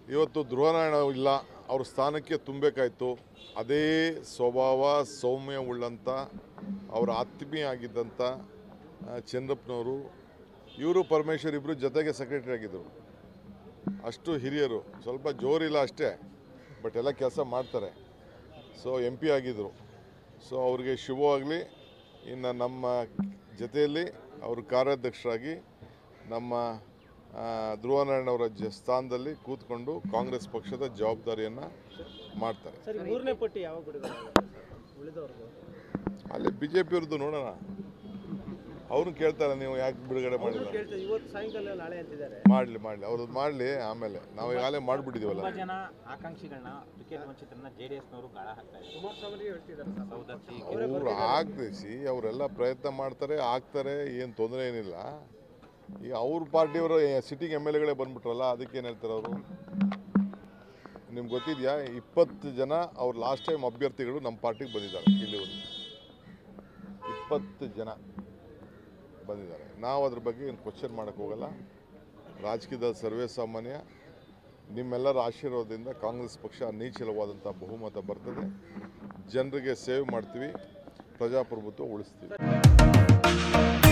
ಇವತ್ತು ಧ್ರುವನಾರಾಯಣ ಇಲ್ಲ ಅವ್ರ ಸ್ಥಾನಕ್ಕೆ ತುಂಬಬೇಕಾಯ್ತು ಅದೇ ಸ್ವಭಾವ ಸೌಮ್ಯ ಉಳ್ಳಂಥ ಅವರ ಆತ್ಮೀಯ ಆಗಿದ್ದಂಥ ಆ, ಚಂದ್ರಪ್ಪನವರು ಇವರು ಪರಮೇಶ್ವರ್ ಇಬ್ಬರು ಜೊತೆಗೆ ಸೆಕ್ರೆಟರಿ ಆಗಿದ್ದರು ಅಷ್ಟು ಹಿರಿಯರು ಸ್ವಲ್ಪ ಜೋರಿಲ್ಲ ಅಷ್ಟೇ ಬಟ್ ಎಲ್ಲ ಕೆಲಸ ಮಾಡ್ತಾರೆ ಸೊ ಎಂ ಪಿ ಆಗಿದ್ದರು ಸೊ ಅವ್ರಿಗೆ ಶುಭವಾಗಲಿ ಇನ್ನು ನಮ್ಮ ಜೊತೆಯಲ್ಲಿ ಅವರು ಕಾರ್ಯಾಧ್ಯಕ್ಷರಾಗಿ ನಮ್ಮ ಆ, ಧ್ರುವನಾರಾಯಣ ಅವರ ಜ ಸ್ಥಾನದಲ್ಲಿ ಕೂತ್ಕೊಂಡು ಕಾಂಗ್ರೆಸ್ ಪಕ್ಷದ ಜವಾಬ್ದಾರಿಯನ್ನು ಮಾಡ್ತಾರೆ ಸರ್ ಈ ಮೂರನೇ ಪಟ್ಟಿ ಯಾವಾಗ ಬಿಡುಗಡೆ ಆಗುತ್ತೆ ಸರ್ ಉಳಿದವ್ರದ್ದು ಅಲ್ಲಿ ಬಿ ಜೆ ಪಿಯವ್ರದ್ದು ನೋಡೋಣ ಅವ್ರನ್ನ ಕೇಳ್ತಾರೆ ನೀವು ಯಾಕೆ ಬಿಡುಗಡೆ ಮಾಡಿಲ್ಲ ಕೇಳ್ತಾ ಇವತ್ತು ಸಾಯಂಕಾಲ ನಾಳೆ ಅಂತಿದ್ದಾರೆ ಮಾಡಲಿ ಮಾಡಲಿ ಅವ್ರದ್ದು ಮಾಡಲಿ ಆಮೇಲೆ ನಾವು ಈಗಾಗಲೇ ಮಾಡಿಬಿಟ್ಟಿದ್ದೀವಲ್ಲ ತುಂಬಾ ಜನ ಆಕಾಂಕ್ಷಿಗಳನ್ನ ಟಿಕೆಟ್ ವಂಚಿತರನ್ನ ಜೆ ಡಿ ಎಸ್ನವರು ಗಾಳ ಹಾಕ್ತಾ ಇದ್ದಾರೆ ಕುಮಾರಸ್ವಾಮಿ ಹೇಳ್ತಿದ್ದಾರೆ ಸರ್ ಸೌದತ್ತಿ ಅವರು ಆಗ್ತಿಸಿ ಅವರೆಲ್ಲ ಪ್ರಯತ್ನ ಮಾಡ್ತಾರೆ ಆಗ್ತಾರೆ ಏನು ತೊಂದರೆ ಏನಿಲ್ಲ ಈಗ ಅವ್ರ ಪಾರ್ಟಿಯವರು ಸಿಟ್ಟಿಂಗ್ ಎಮ್ ಎಲ್ ಎಗಳೇ ಬಂದ್ಬಿಟ್ರಲ್ಲ ಅದಕ್ಕೆ ಏನು ಹೇಳ್ತಾರೆ ಅವರು ನಿಮ್ಗೆ ಗೊತ್ತಿದೆಯಾ ಇಪ್ಪತ್ತು ಜನ ಅವ್ರು ಲಾಸ್ಟ್ ಟೈಮ್ ಅಭ್ಯರ್ಥಿಗಳು ನಮ್ಮ ಪಾರ್ಟಿಗೆ ಬಂದಿದ್ದಾರೆ ಇಲ್ಲಿವರೆಗೂ ಇಪ್ಪತ್ತು ಜನ ಬಂದಿದ್ದಾರೆ ನಾವು ಅದ್ರ ಬಗ್ಗೆ ಏನು ಕ್ವಶನ್ ಮಾಡೋಕ್ಕೆ ಹೋಗಲ್ಲ ರಾಜಕೀಯದ ಸರ್ವೇ ಸಾಮಾನ್ಯ ನಿಮ್ಮೆಲ್ಲರ ಆಶೀರ್ವಾದದಿಂದ ಕಾಂಗ್ರೆಸ್ ಪಕ್ಷ ನೀಚಲವಾದಂಥ ಬಹುಮತ ಬರ್ತದೆ ಜನರಿಗೆ ಸೇವೆ ಮಾಡ್ತೀವಿ ಪ್ರಜಾಪ್ರಭುತ್ವ ಉಳಿಸ್ತೀವಿ